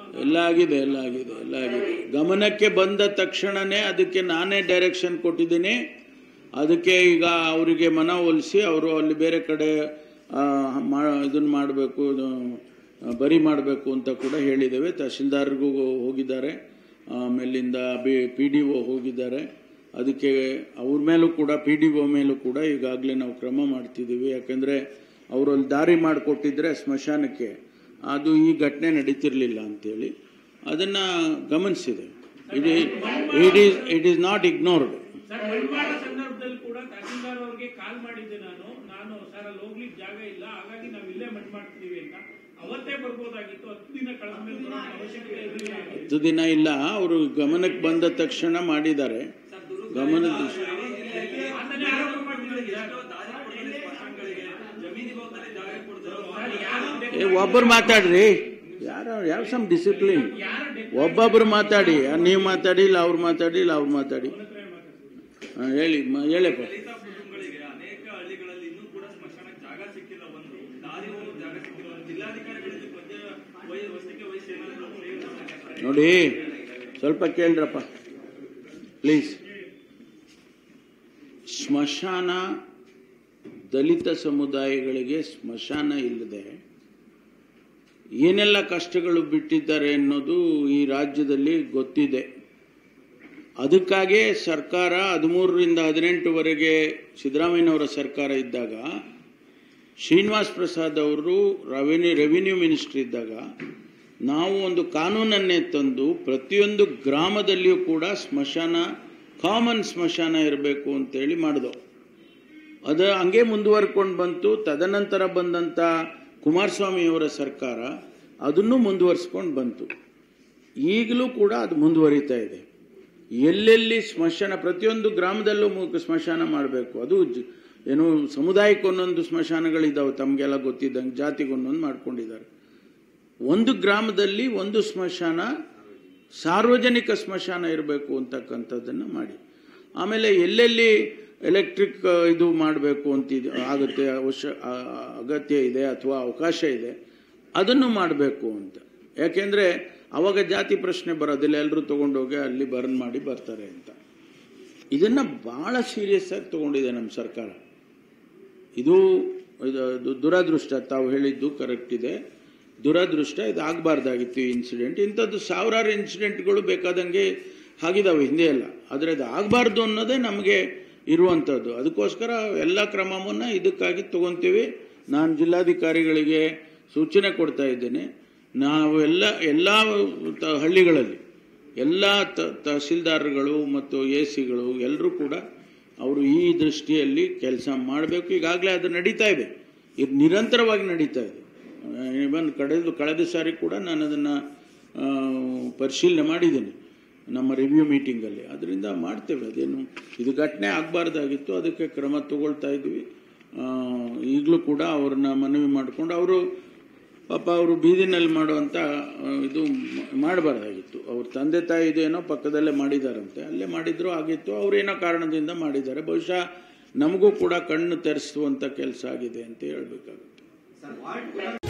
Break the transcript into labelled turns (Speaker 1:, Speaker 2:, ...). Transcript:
Speaker 1: ಎಲ್ಲ ಆಗಿದೆ ಎಲ್ಲ ಆಗಿದೆ ಎಲ್ಲ ಆಗಿದೆ ಗಮನಕ್ಕೆ ಬಂದ ತಕ್ಷಣನೇ ಅದಕ್ಕೆ ನಾನೇ ಡೈರೆಕ್ಷನ್ ಕೊಟ್ಟಿದ್ದೀನಿ ಅದಕ್ಕೆ ಈಗ ಅವರಿಗೆ ಮನವೊಲಿಸಿ ಅವರು ಅಲ್ಲಿ ಬೇರೆ ಕಡೆ ಆ, ಮಾ ಇದನ್ನು ಮಾಡಬೇಕು ಬರಿ ಮಾಡಬೇಕು ಅಂತ ಕೂಡ ಹೇಳಿದ್ದೇವೆ ತಹಶೀಲ್ದಾರ್ಗೂ ಹೋಗಿದ್ದಾರೆ ಆಮೇಲಿಂದ ಬಿ ಪಿ ಡಿ ಒ ಹೋಗಿದ್ದಾರೆ ಅದಕ್ಕೆ ಅವ್ರ ಮೇಲೂ ಕೂಡ ಪಿ ಡಿ ಒ ಮೇಲೂ ಕೂಡ ಈಗಾಗಲೇ ನಾವು ಕ್ರಮ ಮಾಡ್ತಿದ್ದೀವಿ ಯಾಕಂದರೆ ಅವರು ಅಲ್ಲಿ ದಾರಿ ಮಾಡಿಕೊಟ್ಟಿದ್ರೆ ಸ್ಮಶಾನಕ್ಕೆ ಅದು ಈ ಘಟನೆ ನಡೀತಿರ್ಲಿಲ್ಲ ಅಂತೇಳಿ ಅದನ್ನು ಗಮನಿಸಿದೆ it it is it is not ignored
Speaker 2: sir ಮಣ್ಮಾಡ ಸಂದರ್ಭದಲ್ಲಿ ಕೂಡ ತಹಸೀಲ್ದಾರ್ ಅವರಿಗೆ ಕಾಲ್ ಮಾಡಿದ್ದೆ ನಾನು ನಾನು ಸರ್ ಅಲ್ಲಿ ಹೋಗ್ಲಿಕ್ಕೆ ಜಾಗ ಇಲ್ಲ ಹಾಗಾಗಿ ನಾವು ಇಲ್ಲೇ ಮಣ್ಣು ಮಾಡ್ತೀವಿ ಅಂತ ಅವತ್ತೇ ಬರ್ಬೋದಾಗಿತ್ತು ಹತ್ತು ದಿನ ಕಳೆದ ಮೇಲೆ ಬರೋ ಅವಶ್ಯಕತೆ ಇರಲಿಲ್ಲ
Speaker 1: ಹತ್ತು ದಿನ ಇಲ್ಲ ಅವರು ಗಮನಕ್ಕೆ ಬಂದ ತಕ್ಷಣ ಮಾಡಿದ್ದಾರೆ ಗಮನದ
Speaker 2: ಅದನ್ನೇ ಆರೋಪ ಮಾಡ್ತಿದ್ದಾರೆ ಸರ್.
Speaker 1: ಏ, ಒಬ್ಬರು ಮಾತಾಡ್ರಿ ಯಾರು ಯಾವ ಸಮ್ ಡಿಸಿಪ್ಲಿನ್ ಒಬ್ಬೊಬ್ರು ಮಾತಾಡಿ ನೀವು ಮಾತಾಡಿ ಇಲ್ಲ ಅವ್ರು ಮಾತಾಡಿ ಇಲ್ಲ ಅವ್ರು ಮಾತಾಡಿ ಹಾ, ಹೇಳಿ ಮ- ಹೇಳಪ್ಪ
Speaker 3: ದಲಿತ ಕುಟುಂಬಗಳಿಗೆ ಅನೇಕ ಹಳ್ಳಿಗಳಲ್ಲಿ ಇನ್ನೂ ಕೂಡ ಸ್ಮಶಾನಕ್ಕೆ ಜಾಗ ಸಿಕ್ಕಿಲ್ಲ ಒಂದು ದಾರಿ ಹೋಗೋ ಜಾಗ ಸಿಕ್ಕಿಲ್ಲ ಒಂದು ಜಿಲ್ಲಾಧಿಕಾರಿಗಳಿಗೆ ಬಗ್ಗೆ ವೈ- ವಸತಿಗೆ ವಯಸ್ಸು ಏನಾದ್ರು ಸೇರಿಸ್ತಾರೆ
Speaker 1: ನೋಡಿ ಸ್ವಲ್ಪ ಕೇಳ್ರಪ್ಪ ಪ್ಲೀಸ್ ಸ್ಮಶಾನ ದಲಿತ ಸಮುದಾಯಗಳಿಗೆ ಸ್ಮಶಾನ ಇಲ್ಲದೆ ಏನೆಲ್ಲ ಕಷ್ಟಗಳು ಬಿಟ್ಟಿದ್ದಾರೆ ಅನ್ನೋದು ಈ ರಾಜ್ಯದಲ್ಲಿ ಗೊತ್ತಿದೆ ಅದಕ್ಕಾಗೇ ಸರ್ಕಾರ ಹದಿಮೂರರಿಂದ ಹದಿನೆಂಟುವರೆಗೆ ಸಿದ್ದರಾಮಯ್ಯನವರ ಸರ್ಕಾರ ಇದ್ದಾಗ ಶ್ರೀನಿವಾಸ್ ಪ್ರಸಾದ್ ಅವರು ರೆವಿನ್ಯೂ ರೆವಿನ್ಯೂ ಮಿನಿಸ್ಟರ್ ಇದ್ದಾಗ ನಾವು ಒಂದು ಕಾನೂನನ್ನೇ ತಂದು ಪ್ರತಿಯೊಂದು ಗ್ರಾಮದಲ್ಲಿಯೂ ಕೂಡ ಸ್ಮಶಾನ ಕಾಮನ್ ಸ್ಮಶಾನ ಇರಬೇಕು ಅಂತೇಳಿ ಮಾಡಿದೆವು ಅದು ಹಂಗೆ ಮುಂದುವರ್ಕೊಂಡು ಬಂತು ತದನಂತರ ಬಂದಂಥ ಕುಮಾರಸ್ವಾಮಿಯವರ ಸರ್ಕಾರ ಅದನ್ನು ಮುಂದುವರಿಸ್ಕೊಂಡು ಬಂತು ಈಗಲೂ ಕೂಡ ಅದು ಮುಂದುವರಿತಾ ಇದೆ ಎಲ್ಲೆಲ್ಲಿ ಸ್ಮಶಾನ ಪ್ರತಿಯೊಂದು ಗ್ರಾಮದಲ್ಲೂ ಮು- ಸ್ಮಶಾನ ಮಾಡಬೇಕು ಅದು ಜ- ಏನು ಸಮುದಾಯಕ್ಕೆ ಒಂದೊಂದು ಸ್ಮಶಾನಗಳಿದ್ದಾವೆ ತಮಗೆಲ್ಲ ಗೊತ್ತಿದ್ದಂಗೆ ಜಾತಿಗೆ ಒಂದೊಂದು ಮಾಡ್ಕೊಂಡಿದ್ದಾರೆ ಒಂದು ಗ್ರಾಮದಲ್ಲಿ ಒಂದು ಸ್ಮಶಾನ ಸಾರ್ವಜನಿಕ ಸ್ಮಶಾನ ಇರಬೇಕು ಅಂತಕ್ಕಂಥದ್ದನ್ನು ಮಾಡಿ ಆಮೇಲೆ ಎಲ್ಲೆಲ್ಲಿ ಎಲೆಕ್ಟ್ರಿಕ್ ಇದು ಮಾಡಬೇಕು ಅಂತಿದೆ ಆಗುತ್ತೆ ಅವಶ್ಯ ಆ- ಆ- ಅಗತ್ಯ ಇದೆ ಅಥವಾ ಅವಕಾಶ ಇದೆ ಅದನ್ನು ಮಾಡಬೇಕು ಅಂತ ಯಾಕೆಂದರೆ ಅವಾಗ ಜಾತಿ ಪ್ರಶ್ನೆ ಬರೋದಿಲ್ಲ ಎಲ್ಲರೂ ತೊಗೊಂಡೋಗಿ ಅಲ್ಲಿ ಬರ್ನ್ ಮಾಡಿ ಬರ್ತಾರೆ ಅಂತ ಇದನ್ನು ಭಾಳ ಸೀರಿಯಸ್ ಆಗಿ ತಗೊಂಡಿದೆ ನಮ್ಮ ಸರ್ಕಾರ ಇದು ಇದು ದು- ದುರದೃಷ್ಟ ತಾವು ಹೇಳಿದ್ದು ಕರೆಕ್ಟ್ ಇದೆ ದುರದೃಷ್ಟ ಇದು ಆಗಬಾರ್ದಾಗಿತ್ತು ಈ ಇನ್ಸಿಡೆಂಟ್ ಇಂಥದ್ದು ಸಾವಿರಾರು ಇನ್ಸಿಡೆಂಟ್ಗಳು ಬೇಕಾದಂಗೆ ಆಗಿದಾವೆ ಹಿಂದೆ ಎಲ್ಲ ಆದರೆ ಅದು ಆಗಬಾರ್ದು ಅನ್ನೋದೇ ನಮಗೆ ಇರುವಂಥದ್ದು ಅದಕ್ಕೋಸ್ಕರ ಎಲ್ಲ ಕ್ರಮವನ್ನು ಇದಕ್ಕಾಗಿ ತಗೊತೀವಿ ನಾನು ಜಿಲ್ಲಾಧಿಕಾರಿಗಳಿಗೆ ಸೂಚನೆ ಕೊಡ್ತಾ ಇದ್ದೇನೆ ನಾವು ಎಲ್ಲ ಎಲ್ಲ ತ- ಹಳ್ಳಿಗಳಲ್ಲಿ ಎಲ್ಲ ತ- ತಹಸೀಲ್ದಾರ್ಗಳು ಮತ್ತು ಎ ಸಿಗಳು ಎಲ್ಲರೂ ಕೂಡ ಅವರು ಈ ದೃಷ್ಟಿಯಲ್ಲಿ ಕೆಲಸ ಮಾಡಬೇಕು ಈಗಾಗಲೇ ಅದು ನಡೀತಾ ಇದೆ ಇದು ನಿರಂತರವಾಗಿ ನಡೀತಾ ಇದೆ ಇವನ್ ಕಳೆದ ಕಳೆದ ಸಾರಿ ಕೂಡ ನಾನು ಅದನ್ನು ಪರಿಶೀಲನೆ ಮಾಡಿದ್ದೀನಿ ನಮ್ಮ ರಿವ್ಯೂ ಮೀಟಿಂಗಲ್ಲಿ ಅದರಿಂದ ಮಾಡ್ತೇವೆ ಅದೇನು ಇದು ಘಟನೆ ಆಗಬಾರ್ದಾಗಿತ್ತು ಅದಕ್ಕೆ ಕ್ರಮ ತಗೊಳ್ತಾ ಇದ್ವಿ ಈಗಲೂ ಕೂಡ ಅವ್ರನ್ನ ಮನವಿ ಮಾಡಿಕೊಂಡು ಅವರು ಪಾಪ ಅವರು ಬೀದಿನಲ್ಲಿ ಮಾಡುವಂಥ ಆ, ಇದು ಮಾಡಬಾರ್ದಾಗಿತ್ತು ಅವ್ರ ತಂದೆ ತಾಯಿ ಇದೇನೋ ಪಕ್ಕದಲ್ಲೇ ಮಾಡಿದಾರಂತೆ ಅಲ್ಲೇ ಮಾಡಿದ್ರು ಆಗಿತ್ತು ಅವರೇನೋ ಕಾರಣದಿಂದ ಮಾಡಿದ್ದಾರೆ ಬಹುಶಃ ನಮಗೂ ಕೂಡ ಕಣ್ಣು ತೆರೆಸುವಂಥ ಕೆಲಸ ಆಗಿದೆ ಅಂತ ಹೇಳಬೇಕಾಗುತ್ತೆ